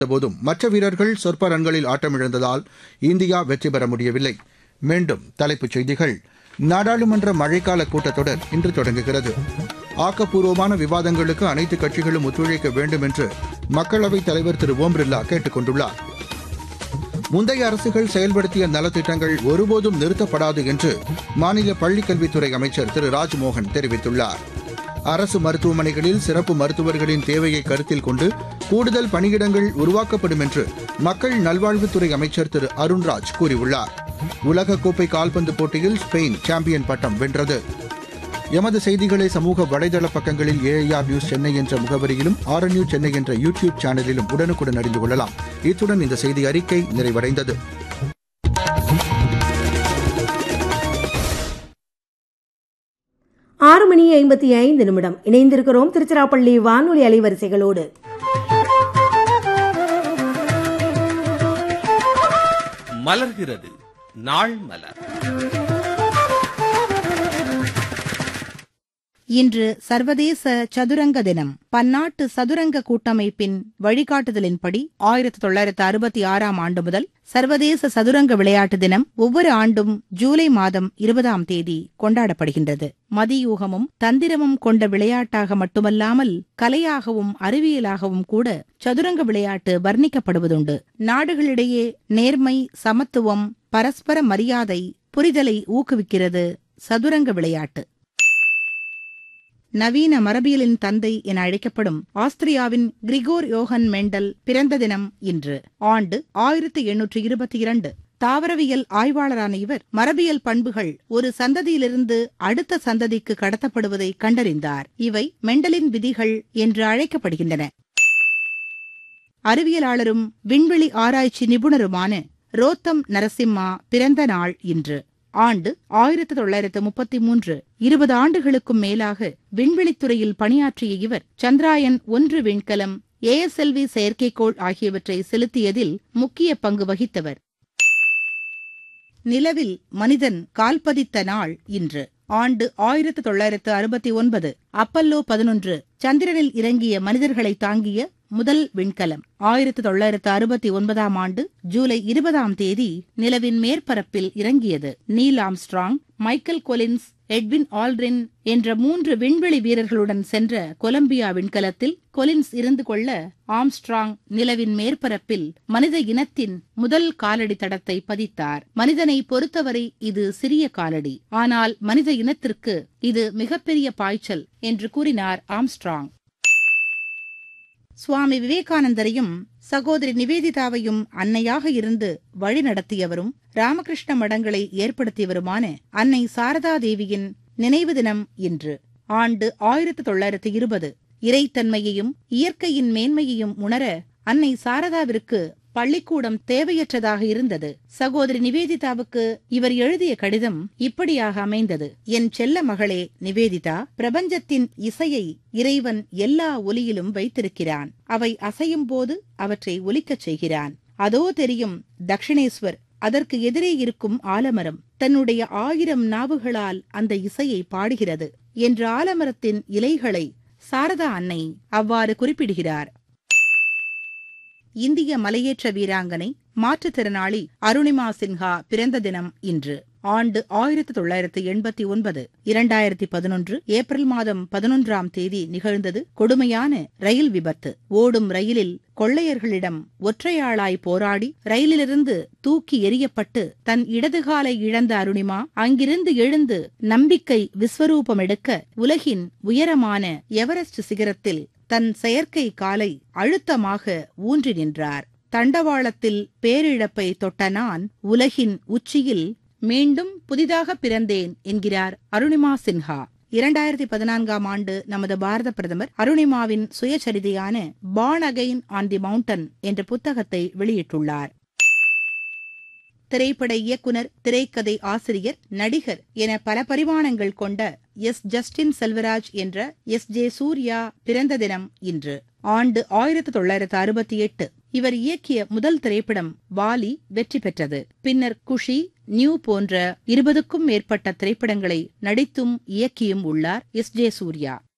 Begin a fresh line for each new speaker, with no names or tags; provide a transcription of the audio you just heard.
போதும் மற்ற வீரர்கள் சொற்ப ரன்களில் ஆட்டமிழந்ததால் இந்தியா வெற்றி பெற முடியவில்லை மீண்டும் தலைப்புச் செய்திகள் நாடாளுமன்ற மழைக்கால கூட்டத்தொடர் இன்று தொடங்குகிறது ஆக்கப்பூர்வமான விவாதங்களுக்கு அனைத்து கட்சிகளும் ஒத்துழைக்க வேண்டும் என்று மக்களவைத் தலைவர் திரு ஓம் பிர்லா கேட்டுக் கொண்டுள்ளார் முந்தைய அரசுகள் செயல்படுத்திய நலத்திட்டங்கள் ஒருபோதும் நிறுத்தப்படாது என்று மாநில பள்ளிக்கல்வித்துறை அமைச்சர் திரு ராஜ்மோகன் தெரிவித்துள்ளார் அரசு மருத்துவமனைகளில் சிறப்பு மருத்துவர்களின் தேவையை கருத்தில் கொண்டு கூடுதல் பணியிடங்கள் உருவாக்கப்படும் என்று மக்கள் நல்வாழ்வுத்துறை அமைச்சர் திரு அருண்ராஜ் கூறியுள்ளார் உலகக்கோப்பை கால்பந்து போட்டியில் ஸ்பெயின் சாம்பியன் பட்டம் வென்றது எமது செய்திகளை சமூக வலைதள பக்கங்களில் ஏஐஆர் நியூஸ் சென்னை என்ற முகவரியிலும் ஆர்என்யூ சென்னை என்ற யூடியூப் சேனலிலும் உடனுக்குடன் அறிந்து கொள்ளலாம் இத்துடன் இந்த செய்தி அறிக்கை நிறைவடைந்தது
ஆறு மணி ஐம்பத்தி ஐந்து நிமிடம் இணைந்திருக்கிறோம் திருச்சிராப்பள்ளி வானொலி அலைவரிசைகளோடு
மலர்கிறது நாள் மலர்
இன்று சர்வதேச சதுரங்க தினம் பன்னாட்டு சதுரங்க கூட்டமைப்பின் வழிகாட்டுதலின்படி ஆயிரத்தி தொள்ளாயிரத்து அறுபத்தி ஆறாம் ஆண்டு முதல் சர்வதேச சதுரங்க விளையாட்டு தினம் ஒவ்வொரு ஆண்டும் ஜூலை மாதம் இருபதாம் தேதி கொண்டாடப்படுகின்றது மதியூகமும் தந்திரமும் கொண்ட விளையாட்டாக மட்டுமல்லாமல் கலையாகவும் அறிவியலாகவும் கூட சதுரங்க விளையாட்டு வர்ணிக்கப்படுவதுண்டு நாடுகளிடையே நேர்மை சமத்துவம் பரஸ்பர மரியாதை புரிதலை ஊக்குவிக்கிறது சதுரங்க விளையாட்டு நவீன மரபியலின் தந்தை என அழைக்கப்படும் ஆஸ்திரியாவின் கிரிகோர் யோகன் மெண்டல் பிறந்த தினம் இன்று ஆண்டு ஆயிரத்தி எண்ணூற்று இருபத்தி இரண்டு தாவரவியல் ஆய்வாளரான இவர் மரபியல் பண்புகள் ஒரு சந்ததியிலிருந்து அடுத்த சந்ததிக்கு கடத்தப்படுவதை கண்டறிந்தார் இவை மெண்டலின் விதிகள் என்று அழைக்கப்படுகின்றன அறிவியலாளரும் விண்வெளி ஆராய்ச்சி நிபுணருமான ரோத்தம் நரசிம்மா பிறந்த நாள் இன்று ஆண்டு ஆயிரத்தி தொள்ளாயிரத்து முப்பத்தி மூன்று இருபது ஆண்டுகளுக்கும் மேலாக விண்வெளித்துறையில் பணியாற்றிய இவர் சந்திராயன் ஒன்று விண்கலம் ஏஎஸ்எல்வி செயற்கைக்கோள் ஆகியவற்றை செலுத்தியதில் முக்கிய பங்கு வகித்தவர் நிலவில் மனிதன் கால்பதித்த நாள் இன்று ஆண்டு ஆயிரத்து தொள்ளாயிரத்து அறுபத்தி ஒன்பது அப்பல்லோ பதினொன்று சந்திரனில் இறங்கிய மனிதர்களை தாங்கிய முதல் விண்கலம் ஆயிரத்து தொள்ளாயிரத்து அறுபத்தி ஒன்பதாம் ஆண்டு ஜூலை இருபதாம் தேதி நிலவின் மேற்பரப்பில் இறங்கியது Neil Armstrong Michael Collins Edwin Aldrin என்ற மூன்று விண்வெளி வீரர்களுடன் சென்ற கொலம்பியா விண்கலத்தில் கொலின்ஸ் இருந்து கொள்ள ஆம்ஸ்ட்ராங் நிலவின் மேற்பரப்பில் மனித இனத்தின் முதல் காலடி தடத்தை பதித்தார் மனிதனை பொறுத்தவரை இது சிறிய காலடி ஆனால் மனித இனத்திற்கு இது மிகப்பெரிய பாய்ச்சல் என்று கூறினார் ஆம்ஸ்ட்ராங் சுவாமி விவேகானந்தரையும் சகோதரி நிவேதிதாவையும் அன்னையாக இருந்து வழிநடத்தியவரும் ராமகிருஷ்ண மடங்களை ஏற்படுத்தியவருமான அன்னை சாரதா தேவியின் நினைவு தினம் இன்று ஆண்டு ஆயிரத்து தொள்ளாயிரத்து இருபது இறைத்தன்மையையும் இயற்கையின் மேன்மையையும் உணர அன்னை சாரதாவிற்கு பள்ளிக்கூடம் தேவையற்றதாக இருந்தது சகோதரி நிவேதிதாவுக்கு இவர் எழுதிய கடிதம் இப்படியாக அமைந்தது என் செல்ல மகளே நிவேதிதா பிரபஞ்சத்தின் இசையை இறைவன் எல்லா ஒலியிலும் வைத்திருக்கிறான் அவை அசையும் போது அவற்றை ஒலிக்கச் செய்கிறான் அதோ தெரியும் தக்ஷிணேஸ்வர் அதற்கு எதிரே இருக்கும் ஆலமரம் தன்னுடைய ஆயிரம் நாவுகளால் அந்த இசையை பாடுகிறது என்ற ஆலமரத்தின் இலைகளை சாரதா அன்னை அவ்வாறு குறிப்பிடுகிறார் இந்திய மலையேற்ற வீராங்கனை மாற்றுத்திறனாளி அருணிமா சின்ஹா பிறந்த தினம் இன்று ஆண்டு ஆயிரத்தி தொள்ளாயிரத்து எண்பத்தி ஒன்பது இரண்டாயிரத்தி பதினொன்று ஏப்ரல் மாதம் பதினொன்றாம் தேதி நிகழ்ந்தது கொடுமையான ரயில் விபத்து ஓடும் ரயிலில் கொள்ளையர்களிடம் ஒற்றையாளாய் போராடி ரயிலிலிருந்து தூக்கி எறியப்பட்டு தன் இடதுகாலை இழந்த அருணிமா அங்கிருந்து எழுந்து நம்பிக்கை விஸ்வரூபம் எடுக்க உலகின் உயரமான எவரெஸ்ட் சிகரத்தில் தன் செயற்கை காலை அழுத்தமாக ஊன்றி நின்றார் தண்டவாளத்தில் பேரிழப்பை தொட்ட நான் உலகின் உச்சியில் மீண்டும் புதிதாக பிறந்தேன் என்கிறார் அருணிமா சின்ஹா இரண்டாயிரத்தி பதினான்காம் ஆண்டு நமது பாரத பிரதமர் அருணிமாவின் சுயசரிதையான born again on the mountain என்ற புத்தகத்தை வெளியிட்டுள்ளார் திரைப்பட இயக்குனர் திரைக்கதை ஆசிரியர் நடிகர் என பல பரிமாணங்கள் கொண்ட எஸ் ஜஸ்டின் செல்வராஜ் என்ற எஸ் ஜே சூர்யா பிறந்த தினம் இன்று ஆண்டு ஆயிரத்தி தொள்ளாயிரத்து அறுபத்தி எட்டு இவர் இயக்கிய முதல் திரைப்படம் வாலி வெற்றி பெற்றது பின்னர் குஷி நியூ போன்ற இருபதுக்கும் மேற்பட்ட திரைப்படங்களை நடித்தும் இயக்கியும் உள்ளார் எஸ் ஜே சூர்யா